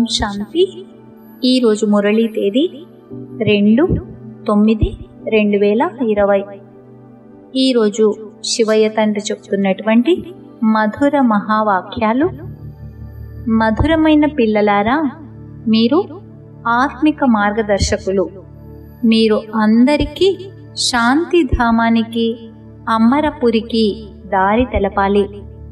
శాంతి ఈరోజు మురళీ తేదీ రెండు తొమ్మిది రెండు వేల ఇరవై ఈరోజు శివయ్య తండ్రి చెప్తున్నటువంటి మధుర మహావాక్యాలు మధురమైన పిల్లలారా మీరు ఆత్మిక మార్గదర్శకులు మీరు అందరికీ శాంతిధామానికి అమ్మరపురికి దారి తెలపాలి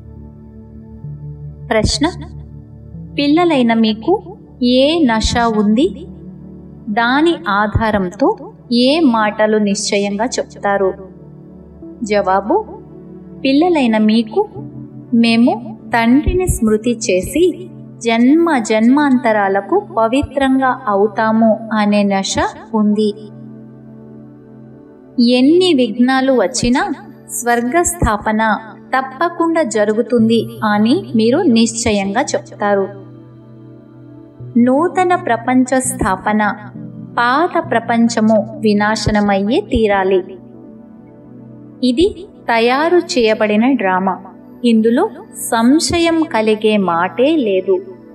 ప్రశ్న పిల్లలైన మీకు ఏ నష ఉంది దాని ఆధారంతో ఏ మాటలు నిశ్చయంగా చెప్తారు జవాబు పిల్లలైన మీకు మేము తండ్రిని స్మృతి చేసి జన్మ జన్మాంతరాలకు పవిత్రంగా అవుతాము అనే నష ఉంది ఎన్ని విఘ్నాలు వచ్చినా స్వర్గస్థాపన తప్పకుండా జరుగుతుంది అని మీరు నిశ్చయంగా చెప్తారు నూతన ప్రపంచ స్థాపన పాత ప్రపంచము వినాశనమయ్యే తీరాలి ఇది తయారు చేయబడిన డ్రామా ఇందులో సంశయం కలిగే మాటే లేదు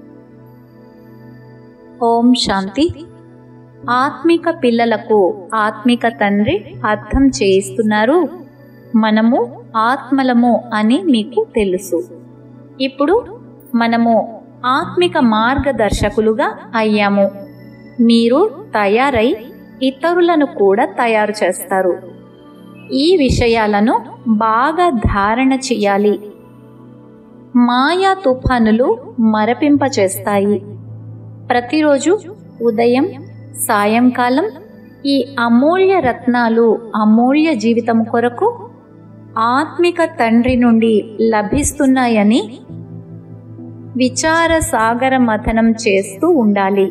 ఓం శాంతి ఆత్మిక పిల్లలకు ఆత్మిక తండ్రి అర్థం చేయిస్తున్నారు మనము ఆత్మలము అని మీకు తెలుసు ఇప్పుడు మనము ఆత్మిక మార్గదర్శకులుగా అయ్యాము మీరు తయారై ఇతరులను కూడా తయారు చేస్తారు ఈ విషయాలను బాగా ధారణ చేయాలి మాయా తుఫానులు మరపింపచేస్తాయి ప్రతిరోజు ఉదయం సాయంకాలం ఈ అమూల్య రత్నాలు అమూల్య జీవితం కొరకు ఆత్మిక తండ్రి నుండి లభిస్తున్నాయని విచార సాగర మథనం చేస్తూ ఉండాలి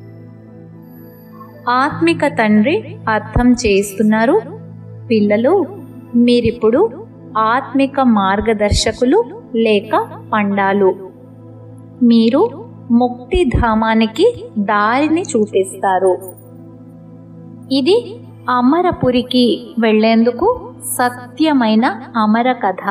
ఆత్మిక తండ్రి అర్థం చేయిస్తున్నారు పిల్లలు మీరిప్పుడు ఆత్మిక మార్గదర్శకులు లేక పండాలు మీరు ముక్తిధామానికి దారిని చూపిస్తారు ఇది అమరపురికి వెళ్లేందుకు సత్యమైన అమర కథ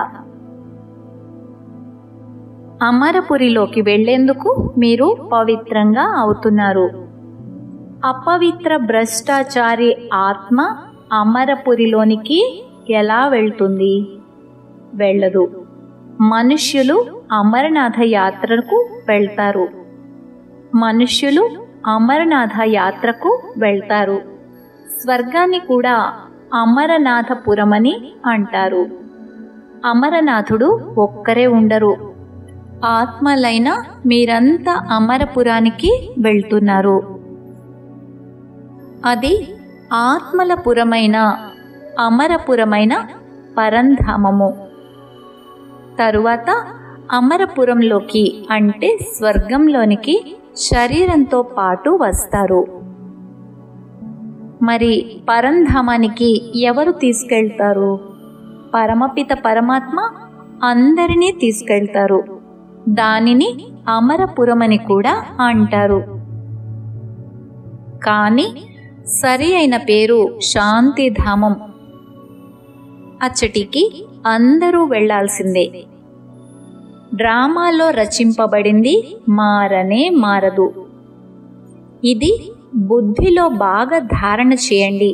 అమరపురిలోకి వెళ్లేందుకు మీరు పవిత్రంగా అవుతున్నారు అపవిత్ర భ్రష్టాచారి ఆత్మ అమరపురిలోనికి ఎలా వెళ్తుంది వెళ్ళదు మనుష్యులు అమరనాథ యాత్రకు వెళ్తారు మనుష్యులు అమరనాథ యాత్రకు వెళ్తారు స్వర్గాన్ని కూడా అమరనాథపురమని అంటారు అమరనాథుడు ఒక్కరే ఉండరు ఆత్మలైన మీరంతా అమరపురానికి వెళ్తున్నారు అది ఆత్మల పురమైన అమరపురమైన పరంధామము తరువాత అమరపురంలోకి అంటే స్వర్గంలోనికి శరీరంతో పాటు వస్తారు మరి పరంధామానికి ఎవరు తీసుకెళ్తారు పరమపిత పరమాత్మ అందరినీ తీసుకెళ్తారు దానిని అమరపురమని కూడా అంటారు కానీ సరి అయిన పేరు శాంతిధామం అచ్చటికి అందరూ వెళ్లాల్సిందే డ్రామాలో రచింపబడింది మారనే మారదు ఇది బుద్ధిలో బాగా ధారణ చేయండి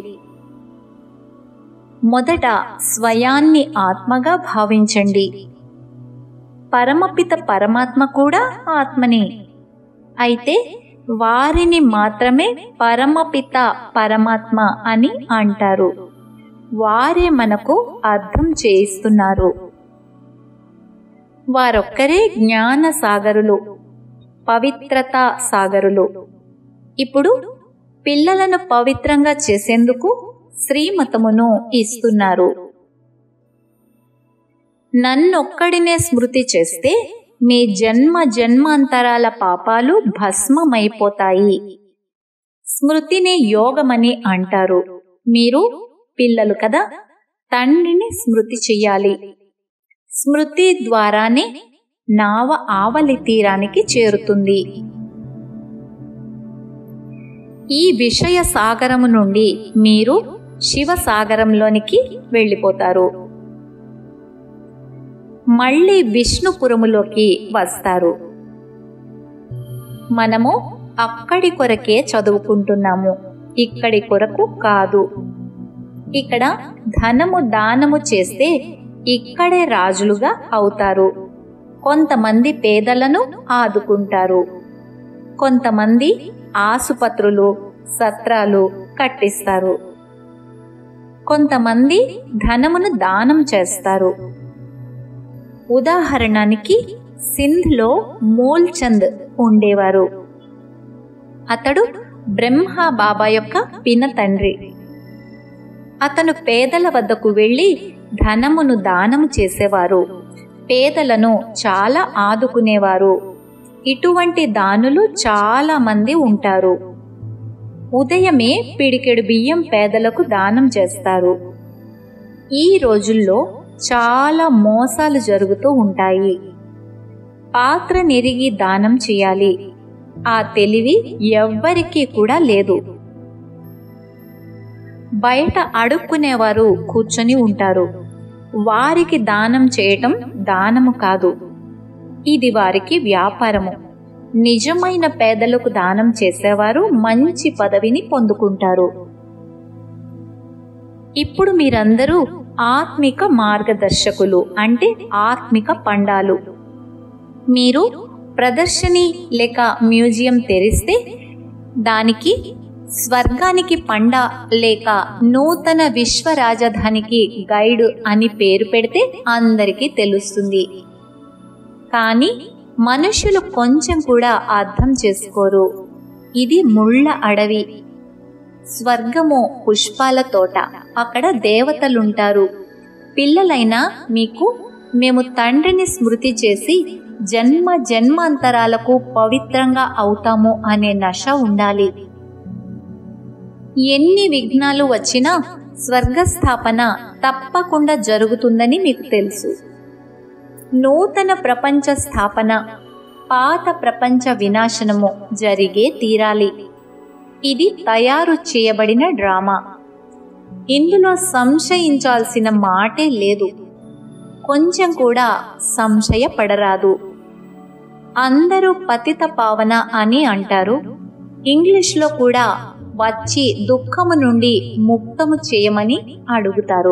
మొదట స్వయాన్ని ఆత్మగా భావించండి పరమపిత పరమాత్మ కూడా ఆత్మని అయితే వారిని మాత్రమే పరమపిత పరమాత్మ అని అంటారు వారే మనకు అర్థం చేయిస్తున్నారు వారొక్కరే జ్ఞాన సాగరులు పవిత్రత సాగరులు ఇప్పుడు పిల్లలను పవిత్రంగా చేసేందుకు శ్రీమతమును ఇస్తున్నారు నన్నొక్కడినే స్మృతి చేస్తే మీ జన్మ జన్మాంతరాల పాపాలు భస్మమైపోతాయి స్మృతిని యోగమని అంటారు మీరు పిల్లలు కదా తండ్రిని స్మృతి చెయ్యాలి స్మృతి ద్వారానే నావ ఆవలి తీరానికి చేరుతుంది ఈ విషయ సాగరము నుండి మీరు శివ సాగరంలోనికి వెళ్ళిపోతారు మళ్ళీ విష్ణుపురములోకి వస్తారు మనము అక్కడి కొరకే చదువుకుంటున్నాము ఇక్కడి కొరకు కాదు ఇక్కడ ధనము దానము చేస్తే ఇక్కడే రాజులుగా అవుతారు కొంతమంది పేదలను ఆదుకుంటారు కొంతమంది ఆసుపత్రులు సత్రాలు కట్టిస్తారు కొంతమంది ధనమును దానం చేస్తారు ఉదాహరణకి సింధ్లో మూల్చంద్ ఉండేవారు అతడు బ్రహ్మ బాబా యొక్క పిన తండ్రి అతను పేదల వద్దకు వెళ్ళి ధనమును దానము చేసేవారు పేదలను చాలా ఆదుకునేవారు ఇటువంటి దానులు చాలా మంది ఉంటారు ఉదయమే పిడికెడు బియ్యం పేదలకు దానం చేస్తారు ఈ రోజుల్లో చాలా మోసాలు జరుగుతూ ఉంటాయి పాత్ర నెరిగి దానం చేయాలి ఆ తెలివి ఎవ్వరికీ కూడా లేదు బయట అడుక్కునేవారు కూర్చొని ఉంటారు వారికి దానం చేయటం దానము కాదు ఇది వారికి వ్యాపారము నిజమైన పేదలకు దానం చేసేవారు మంచి పదవిని పొందుకుంటారు ఇప్పుడు మీరందరూ ఆత్మిక మార్గదర్శకులు అంటే ఆత్మిక పండాలు మీరు ప్రదర్శని లేక మ్యూజియం తెరిస్తే దానికి స్వర్గానికి పండ లేక నూతన విశ్వ రాజధానికి గైడ్ అని పేరు పెడితే అందరికీ తెలుస్తుంది కానీ మనుషులు కొంచెం కూడా అర్థం చేసుకోరు ఇది ముళ్ళ అడవి స్వర్గము పుష్పాల తోట అక్కడ దేవతలుంటారు పిల్లలైనా మీకు మేము తండ్రిని స్మృతి చేసి జన్మ జన్మాంతరాలకు పవిత్రంగా అవుతాము అనే నశ ఉండాలి ఎన్ని విఘ్నాలు వచ్చినా స్వర్గస్థాపన తప్పకుండా జరుగుతుందని మీకు తెలుసు నూతన ప్రపంచ స్థాపన పాత ప్రపంచ వినాశనము జరిగే తీరాలి ఇది తయారు చేయబడిన డ్రామా ఇందులో సంశయించాల్సిన మాటే లేదు కొంచెం కూడా సంశయపడరాదు అందరూ పతిత పావన అని అంటారు ఇంగ్లీష్లో కూడా వచ్చి దుఃఖము నుండి ముక్తము చేయమని అడుగుతారు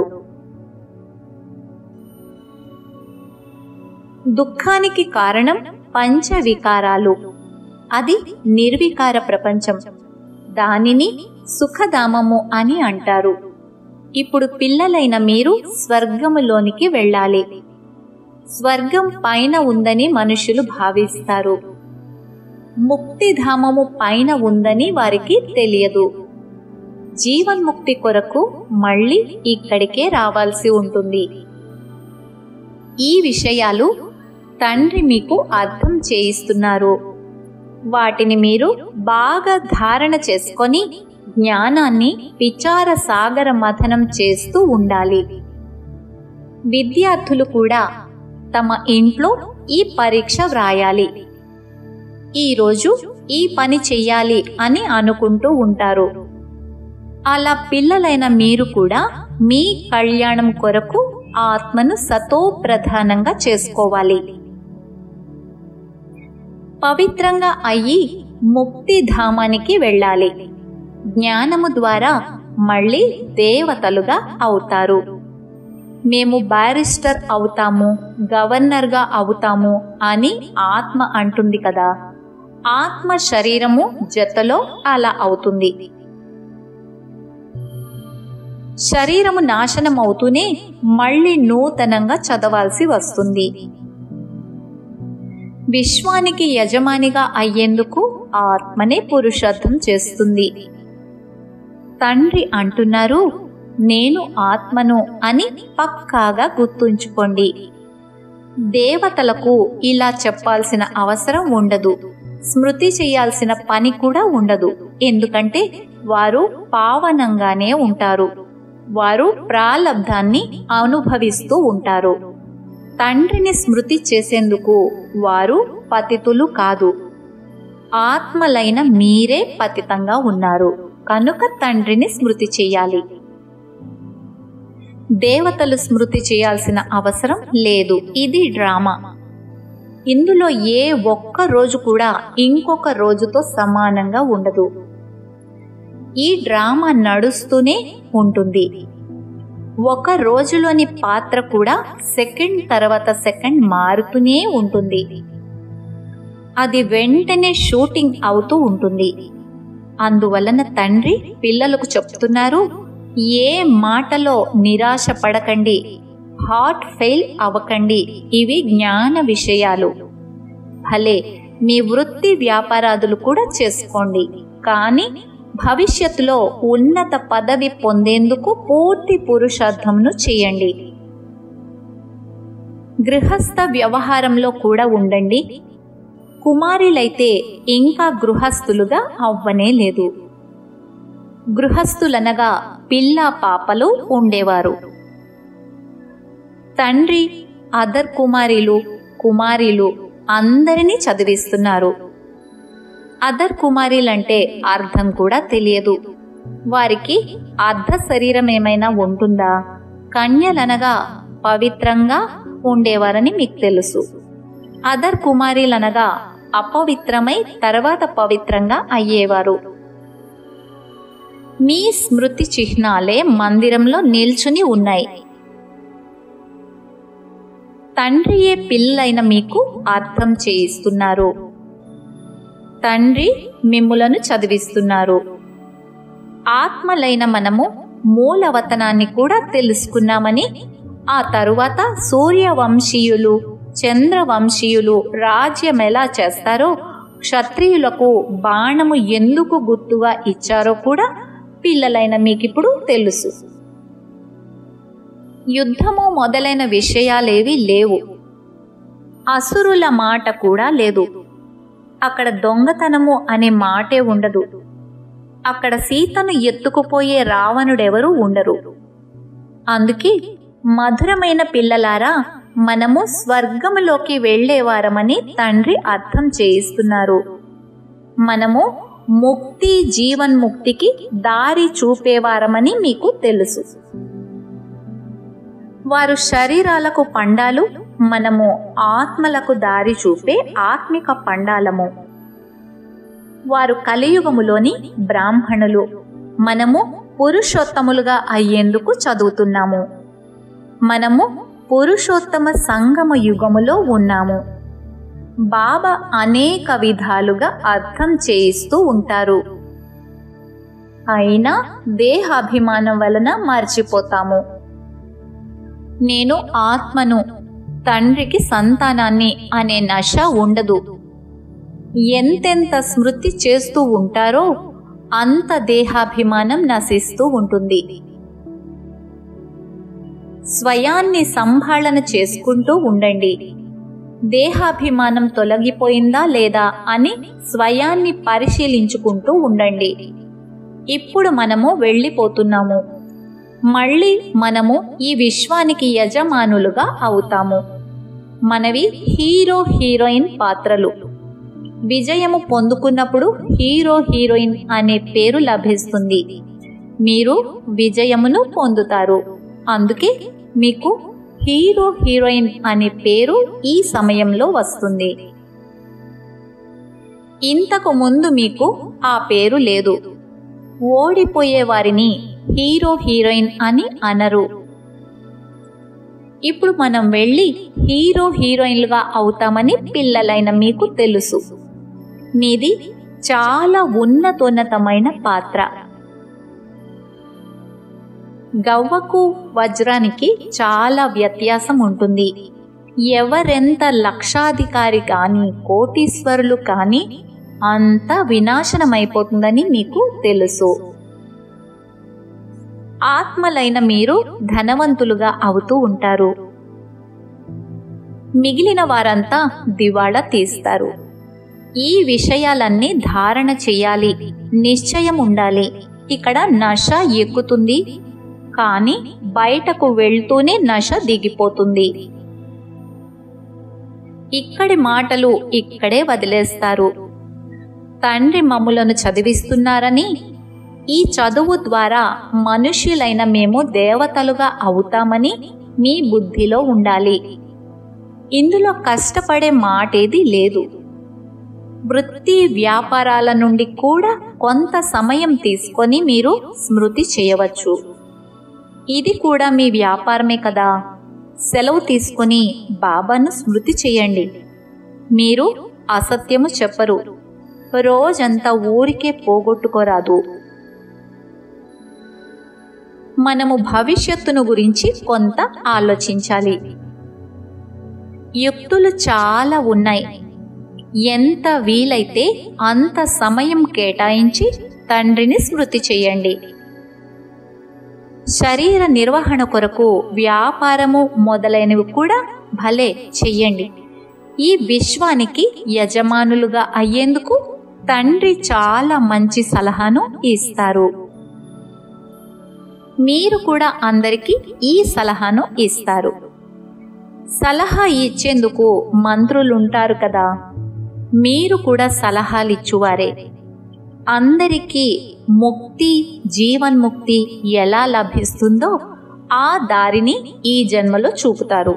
దుఃఖానికి కారణం పంచ వికారాలు అది నిర్వికార ప్రపంచం దానిని సుఖధామము అని అంటారు ఇప్పుడు పిల్లలైన మీరు స్వర్గములోనికి వెళ్ళాలి స్వర్గం పైన ఉందని మనుషులు భావిస్తారు ముక్తిధామము పైన ఉందని వారికి తెలియదు జీవన్ముక్తి కొరకు మళ్ళీ ఇక్కడికే రావాల్సి ఉంటుంది ఈ విషయాలు తండ్రి మీకు అర్థం చేయిస్తున్నారు వాటిని మీరు బాగా ధారణ చేసుకొని జ్ఞానాన్ని విచార సాగర మథనం చేస్తూ ఉండాలి విద్యార్థులు కూడా తమ ఇంట్లో ఈ పరీక్ష వ్రాయాలి ఈరోజు ఈ పని చెయ్యాలి అని అనుకుంటూ ఉంటారు అలా పిల్లలైన మీరు కూడా మీ కళ్యాణం కొరకు ఆత్మను సతో ప్రధానంగా చేసుకోవాలి పవిత్రంగా అయ్యి ముక్తిధామానికి వెళ్ళాలి జ్ఞానము ద్వారా మళ్ళీ దేవతలుగా అవుతారు మేము బ్యారిస్టర్ అవుతాము గవర్నర్గా అవుతాము అని ఆత్మ అంటుంది కదా ఆత్మ శరీరము జతలో అలా అవుతుంది శరీరము నాశనం అవుతూనే మళ్ళీ నూతనంగా చదవాల్సి వస్తుంది విశ్వానికి యజమానిగా అయ్యేందుకు ఆత్మనే పురుషార్థం చేస్తుంది తండ్రి అంటున్నారు నేను ఆత్మను అని పక్కాగా గుర్తుంచుకోండి దేవతలకు ఇలా చెప్పాల్సిన అవసరం ఉండదు స్మృతి చేయాల్సిన పని కూడా ఉండదు ఎందుకంటే వారు పావనంగానే ఉంటారు వారు ప్రాలబ్ధాన్ని అనుభవిస్తూ ఉంటారు తండ్రిని స్మృతి చేసేందుకు వారు పతితులు కాదు ఆత్మలైన మీరే పతితంగా ఉన్నారు కనుక తండ్రిని స్మృతి చేయాలి దేవతలు స్మృతి చేయాల్సిన అవసరం లేదు ఇది డ్రామా ఇందులో ఏ ఒక్క రోజు కూడా ఇంకొక రోజుతో సమానంగా ఉండదు ఈ డ్రామా నడుస్తూనే ఉంటుంది ఒక రోజులోని పాత్ర కూడా సెకండ్ తర్వాత సెకండ్ మారుతూనే ఉంటుంది అది వెంటనే షూటింగ్ అవుతూ ఉంటుంది అందువలన తండ్రి పిల్లలకు చెప్తున్నారు ఏ మాటలో నిరాశ పడకండి హార్ట్ ఫెయిల్ అవ్వకండి ఇవి జ్ఞాన విషయాలు భలే మీ వృత్తి వ్యాపారాదులు కూడా చేసుకోండి కానీ భవిష్యత్తులో ఉన్నత పదవి పొందేందుకు పూర్తి పురుషార్థమును చేయండి గృహస్థ వ్యవహారంలో కూడా ఉండండి కుమారులైతే ఇంకా గృహస్థులుగా అవ్వనే లేదు గృహస్థులనగా పిల్ల పాపలు ఉండేవారు తండ్రి అదర్ కుమారీలు కుమారీలు అందరినీ చదివిస్తున్నారు అదర్ కుమారీలంటే అర్థం కూడా తెలియదు వారికి అర్ధ శరీరం ఏమైనా ఉంటుందా కన్యలనగా పవిత్రంగా ఉండేవారని మీకు తెలుసు అదర్ కుమారీలనగా అపవిత్రమై తర్వాత పవిత్రంగా అయ్యేవారు మీ స్మృతి చిహ్నాలే మందిరంలో నిల్చుని ఉన్నాయి తండ్రియే పిల్లైన మీకు అర్థం చేయిస్తున్నారు తండ్రి మిమ్ములను చదివిస్తున్నారు ఆత్మలైన మనము మూలవతనాన్ని కూడా తెలుసుకున్నామని ఆ తరువాత సూర్యవంశీయులు చంద్రవంశీయులు రాజ్యం ఎలా చేస్తారో క్షత్రియులకు బాణము ఎందుకు గుర్తుగా ఇచ్చారో కూడా పిల్లలైన మీకిప్పుడు తెలుసు యుద్ధము మొదలైన విషయాలేవి లేవు అసురుల మాట కూడా లేదు అక్కడ దొంగతనము అనే మాటే ఉండదు అక్కడ సీతను ఎత్తుకుపోయే రావణుడెవరూ ఉండరు అందుకే మధురమైన పిల్లలారా మనము స్వర్గములోకి వెళ్లేవారమని తండ్రి అర్థం చేయిస్తున్నారు మనము ముక్తి జీవన్ముక్తికి దారి చూపేవారమని మీకు తెలుసు వారు శరీరాలకు పండాలు మనము ఆత్మలకు దారి చూపే ఆత్మిక పండాలము వారు కలియుగములోని బ్రాహ్మణులు మనము పురుషోత్తములుగా అయ్యేందుకు చదువుతున్నాము మనము పురుషోత్తమ సంగమ యుగములో ఉన్నాము బాబా అనేక విధాలుగా అర్థం చేయిస్తూ ఉంటారు అయినా దేహాభిమానం వలన మర్చిపోతాము నేను ఆత్మను తండ్రికి సంతానాన్ని అనే నశ ఉండదు ఎంతెంత స్మృతి చేస్తూ ఉంటారో అంత దేహాభిమానం నశిస్తూ ఉంటుంది స్వయాన్ని సంభాళన చేసుకుంటూ ఉండండి దేహాభిమానం తొలగిపోయిందా లేదా అని స్వయాన్ని పరిశీలించుకుంటూ ఉండండి ఇప్పుడు మనము వెళ్ళిపోతున్నాము మళ్ళీ మనము ఈ విశ్వానికి యజమానులుగా అవుతాము మనవి హీరో హీరోయిన్ పాత్రలు విజయము పొందుకున్నప్పుడు హీరో హీరోయిన్ అనే పేరు లభిస్తుంది మీరు విజయమును పొందుతారు అందుకే మీకు హీరో హీరోయిన్ అనే పేరు ఈ సమయంలో వస్తుంది ఇంతకు ముందు మీకు ఆ పేరు లేదు ఓడిపోయే వారిని హీరో హీరోయిన్ అని అనరు ఇప్పుడు మనం వెళ్ళి హీరో హీరోయిన్లుగా అవుతామని పిల్లలైన మీకు తెలుసు మీది చాలా ఉన్నతోన్నతమైన పాత్ర గవ్వకు వజ్రానికి చాలా వ్యత్యాసం ఉంటుంది ఎవరెంత లక్షాధికారి కానీ కోటీశ్వరులు కానీ అంత వినాశనమైపోతుందని మీకు తెలుసు ఆత్మలైన మీరు ధనవంతులుగా అవుతూ ఉంటారు మిగిలిన వారంతా దివాళా తీస్తారు ఈ విషయాలన్నీ ధారణ చెయ్యాలి నిశ్చయం ఉండాలి ఇక్కడ నష ఎక్కుతుంది కానీ బయటకు వెళ్తూనే నష దిగిపోతుంది ఇక్కడి మాటలు ఇక్కడే వదిలేస్తారు తండ్రి మమ్ములను చదివిస్తున్నారని ఈ చదువు ద్వారా మనుష్యులైన మేము దేవతలుగా అవుతామని మీ బుద్ధిలో ఉండాలి ఇందులో కష్టపడే మాటేది లేదు వృత్తి వ్యాపారాల నుండి కూడా కొంత సమయం తీసుకొని మీరు స్మృతి చేయవచ్చు ఇది కూడా మీ వ్యాపారమే కదా సెలవు తీసుకుని బాబాను స్మృతి చేయండి మీరు అసత్యము చెప్పరు రోజంతా ఊరికే పోగొట్టుకోరాదు మనము భవిష్యత్తును గురించి కొంత ఆలోచించాలి యుక్తులు చాలా ఉన్నాయి ఎంత వీలైతే అంత సమయం కేటాయించి తండ్రిని స్మృతి చేయండి శరీర నిర్వహణ కొరకు వ్యాపారము మొదలైనవి కూడా భలే చెయ్యండి ఈ విశ్వానికి యజమానులుగా అయ్యేందుకు తండ్రి చాలా మంచి సలహాను ఇస్తారు మీరు కూడా అందరికీ ఈ సలహాను ఇస్తారు సలహా ఇచ్చేందుకు మంత్రులుంటారు కదా మీరు కూడా సలహాలు ఇచ్చువారే అందరికీ ముక్తి జీవన్ముక్తి ఎలా లభిస్తుందో ఆ దారిని ఈ జన్మలో చూపుతారు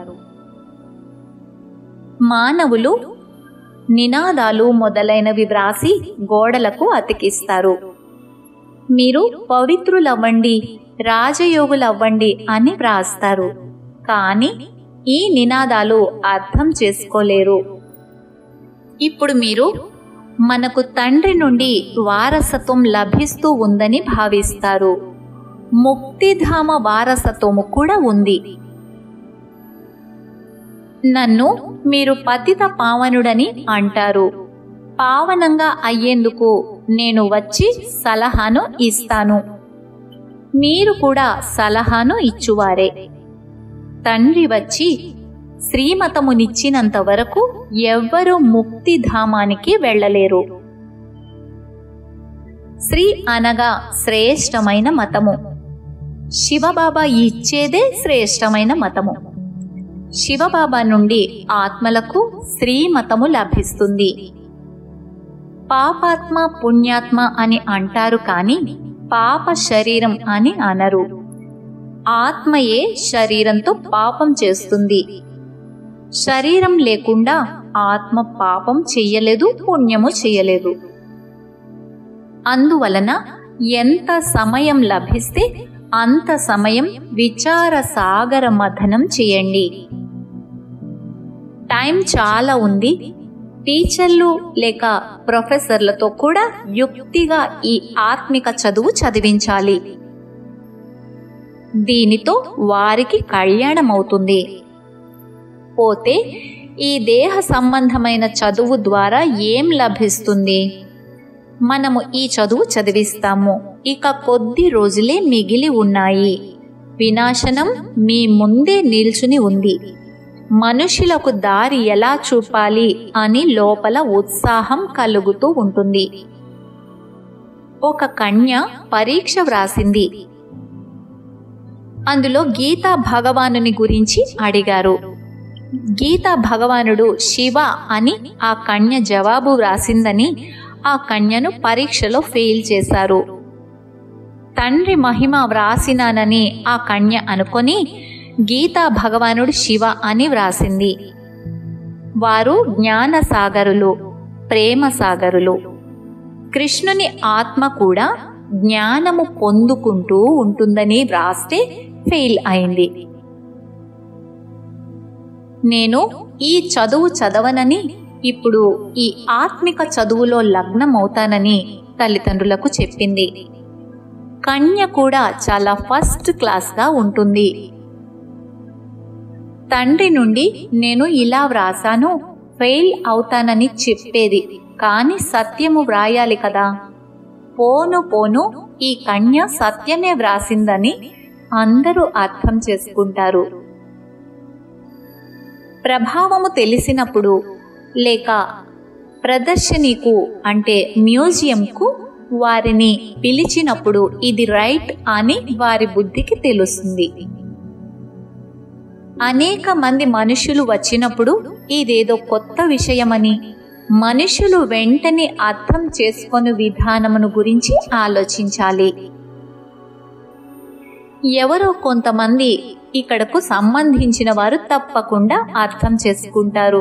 మానవులు నినాదాలు మొదలైనవి వ్రాసి గోడలకు అతికిస్తారు మీరు పవిత్రులవ్వండి రాజయోగులవ్వండి అని వ్రాస్తారు కానీ ఈ నినాదాలు అర్థం చేసుకోలేరు ఇప్పుడు మీరు మనకు తండ్రి నుండి వారసత్వం లభిస్తూ ఉందని భావిస్తారు ముక్తిధామ వారసత్వము కూడా ఉంది నన్ను మీరు పతిత పావనుడని అంటారు పావనంగా అయ్యేందుకు నేను వచ్చి సలహాను ఇస్తాను మీరు కూడా సలహాను ఇచ్చువారే తండ్రి వచ్చి శ్రీమతమునిచ్చినంత వరకు ఎవ్వరూ ముక్తిధామానికి వెళ్ళలేరు శ్రీ అనగా శ్రేష్టమైన మతము శివబాబా ఇచ్చేదే శ్రేష్టమైన మతము శివబాబా నుండి ఆత్మలకు శ్రీమతము లభిస్తుంది పాపాత్మ పుణ్యాత్మ అని అంటారు కాని పాప శరీరం అని అనరు ఆత్మయే శరీరంతో పాపం చేస్తుంది శరీరం లేకుండా ఆత్మ పాపం చెయ్యలేదు పుణ్యము చెయ్యలేదు అందువలన ఎంత సమయం లభిస్తే అంత సమయం విచార సాగర మథనం చేయండి టైం చాలా ఉంది టీచర్లు లేక ప్రొఫెసర్లతో కూడా యుక్తిగా ఈ ఆత్మిక చదువు చదివించాలి దీనితో వారికి కళ్యాణం అవుతుంది పోతే ఈ దేహ సంబంధమైన చదువు ద్వారా ఏం లభిస్తుంది మనము ఈ చదువు చదివిస్తాము ఇక కొద్ది రోజులే మిగిలి ఉన్నాయి వినాశనం మీ ముందే నిల్చుని ఉంది మనుషులకు దారి ఎలా చూపాలి అని లోపల ఉత్సాహం కలుగుతూ ఉంటుంది ఒక కన్య పరీక్ష వ్రాసింది అందులో గీతా భగవానుని గురించి అడిగారు గీతా భగవానుడు శివ అని ఆ కన్య జవాబు వ్రాసిందని ఆ కన్యను పరీక్షలో ఫెయిల్ చేశారు తండ్రి మహిమ వ్రాసినానని ఆ కన్య అనుకొని గీతా భగవానుడు శివ అని వ్రాసింది వారు జ్ఞాన సాగరులు ప్రేమ సాగరులు కృష్ణుని ఆత్మ కూడా జ్ఞానము పొందుకుంటూ ఉంటుందని వ్రాస్తే ఫెయిల్ అయింది నేను ఈ చదువు చదవనని ఇప్పుడు ఈ ఆత్మిక చదువులో లగ్నమవుతానని తల్లిదండ్రులకు చెప్పింది కన్య కూడా చాలా ఫస్ట్ క్లాస్గా ఉంటుంది తండ్రి నుండి నేను ఇలా వ్రాసాను ఫెయిల్ అవుతానని చెప్పేది కాని సత్యము వ్రాయాలి కదా పోను పోను ఈ కన్య సత్యమే వ్రాసిందని అందరూ అర్థం చేసుకుంటారు ప్రభావము తెలిసినప్పుడు లేక ప్రదర్శనీకు అంటే మ్యూజియంకు వారిని పిలిచినప్పుడు ఇది రైట్ అని వారి బుద్ధికి తెలుస్తుంది అనేక మంది మనుషులు వచ్చినప్పుడు ఇదేదో కొత్త విషయమని మనుషులు వెంటనే అర్థం చేసుకొని విధానమును గురించి ఆలోచించాలి ఎవరో కొంతమంది ఇక్కడకు సంబంధించిన వారు తప్పకుండా అర్థం చేసుకుంటారు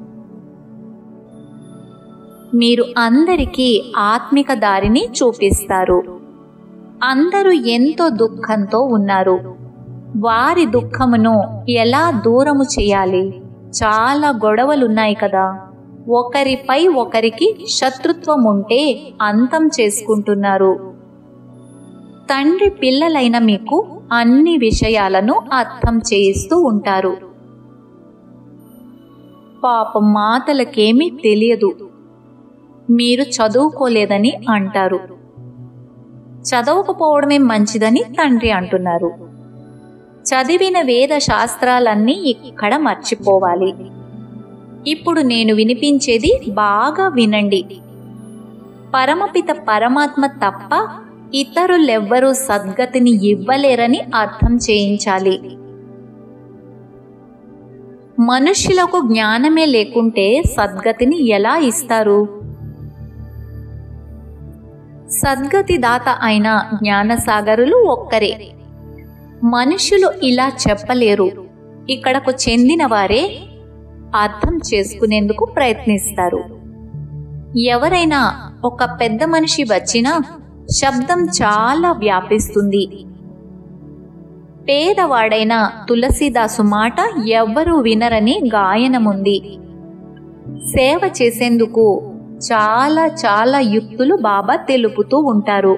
మీరు అందరికీ ఆత్మిక దారిని చూపిస్తారు అందరూ ఎంతో దుఃఖంతో ఉన్నారు వారి దుఃఖమును ఎలా దూరము చేయాలి చాలా గొడవలున్నాయి కదా ఒకరిపై ఒకరికి శత్రుత్వం ఉంటే అంతం చేసుకుంటున్నారు తండ్రి పిల్లలైన మీకు అన్ని విషయాలను అర్థం చేయిస్తూ ఉంటారు పాపం మాతలకేమీ తెలియదు మీరు చదువుకోలేదని అంటారు చదవకపోవడమే మంచిదని తండ్రి అంటున్నారు చదివిన వేద శాస్త్రాలన్నీ ఇక్కడ మర్చిపోవాలి ఇప్పుడు నేను వినిపించేది బాగా వినండి పరమపిత పరమాత్మ తప్ప ఇతరులెవ్వరూ సద్గతిని ఇవ్వలేరని అర్థం చేయించాలి మనుష్యులకు జ్ఞానమే లేకుంటే సద్గతిని ఎలా ఇస్తారు సద్గతి దాత అయిన జ్ఞానసాగరులు ఒక్కరే మనుషులు ఇలా చెప్పలేరు ఇక్కడకు చెందిన వారే అర్థం చేసుకునేందుకు ప్రయత్నిస్తారు ఎవరైనా ఒక పెద్ద మనిషి వచ్చినా శబ్దం చాలా వ్యాపిస్తుంది పేదవాడైన తులసీదాసు మాట ఎవ్వరూ వినరని గాయనముంది సేవ చేసేందుకు చాలా చాలా యుక్తులు బాబా తెలుపుతూ ఉంటారు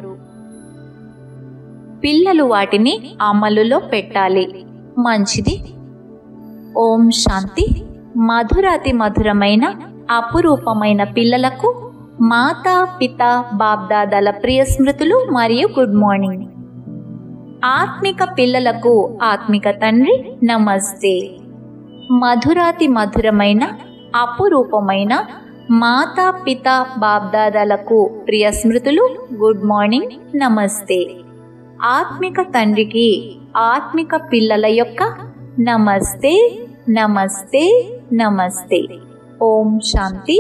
పిల్లలు వాటిని అమలులో పెట్టాలి మంచిది ఓం శాంతి మధురాతి మధురమైన అపురూపమైన పిల్లలకు మాతా పిత బాబ్దాదాల ప్రియ స్మృతులు మరియు గుడ్ మార్నింగ్ ఆత్మిక పిల్లలకు ఆత్మిక తండ్రి నమస్తే మధురాతి మధురమైన అపురూపమైన మాతా పిత బాబ్దాదాలకు ప్రియ స్మృతులు గుడ్ మార్నింగ్ నమస్తే ఆత్మిక తండ్రికి ఆత్మిక పిల్లల యొక్క నమస్తే నమస్తే నమస్తే ఓం శాంతి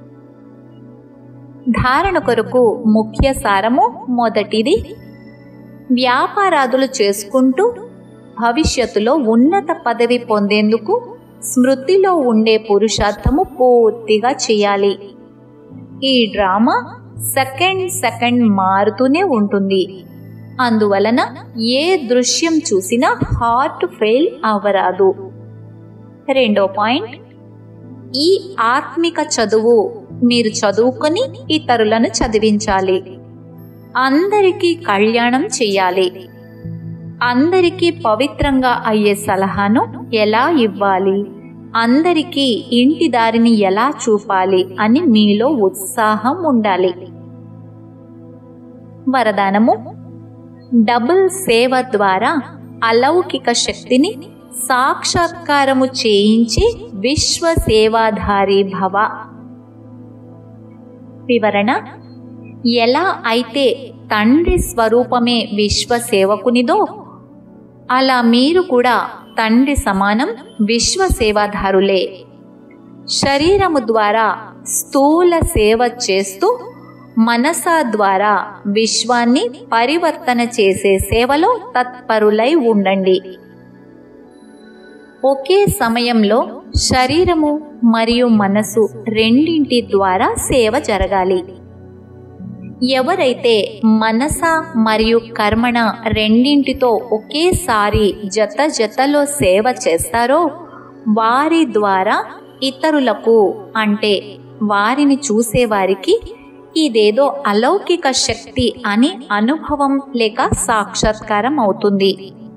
ధారణ కొరకు ముఖ్య సారము మొదటిది వ్యాపారాదులు చేసుకుంటూ భవిష్యత్తులో ఉన్నత పదవి పొందేందుకు స్మృతిలో ఉండే పురుషార్థము పూర్తిగా చేయాలి ఈ డ్రామా సెకండ్ సెకండ్ మారుతూనే ఉంటుంది అందువలన ఏ దృశ్యం చూసినా హార్ట్ ఫెయిల్ అవ్వరాదు రెండో పాయింట్ ఈ ఆత్మిక చదువు మీరు చదువుకొని ఇతరులను చదివించాలి అందరికీ కళ్యాణం చెయ్యాలి అందరికీ పవిత్రంగా అయ్యే సలహాను ఎలా ఇవ్వాలి అందరికీ ఇంటి దారిని ఎలా చూపాలి అని మీలో ఉత్సాహం ఉండాలి వరదానము డబుల్ సేవ ద్వారా అలౌకిక శక్తిని సాక్షాత్కారము చేయించి విశ్వ సేవాధారి భవ వివరణ ఎలా అయితే తండ్రి స్వరూపమే విశ్వ సేవకునిదో అలా మీరు కూడా తండ్రి సమానం విశ్వ సేవాధారులే శరీరము ద్వారా స్థూల సేవ చేస్తూ మనసా ద్వారా విశ్వాన్ని పరివర్తన చేసే సేవలో తత్పరులై ఉండండి ఒకే సమయంలో శరీరము మరియు మనసు రెండింటి ద్వారా సేవ జరగాలి ఎవరైతే మనస మరియు కర్మణ రెండింటితో ఒకేసారి జత జతలో సేవ చేస్తారో వారి ద్వారా ఇతరులకు అంటే వారిని చూసేవారికి ఇదేదో అలౌకిక శక్తి అని అనుభవం లేక సాక్షాత్కారం అవుతుంది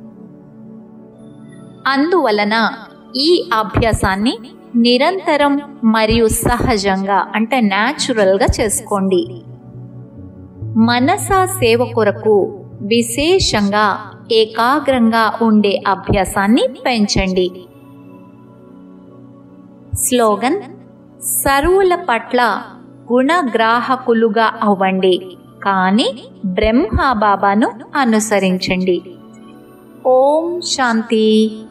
అందువలన ఈ అభ్యాసాన్ని నిరంతరం మరియు సహజంగా అంటే న్యాచురల్గా చేసుకోండి మనసా సేవ కొరకు విశేషంగా ఏకాగ్రంగా ఉండే అభ్యాసాన్ని పెంచండి స్లోగన్ సర్వుల పట్ల గుణగ్రాహకులుగా అవ్వండి కానీ బ్రహ్మ బాబాను అనుసరించండి ఓం శాంతి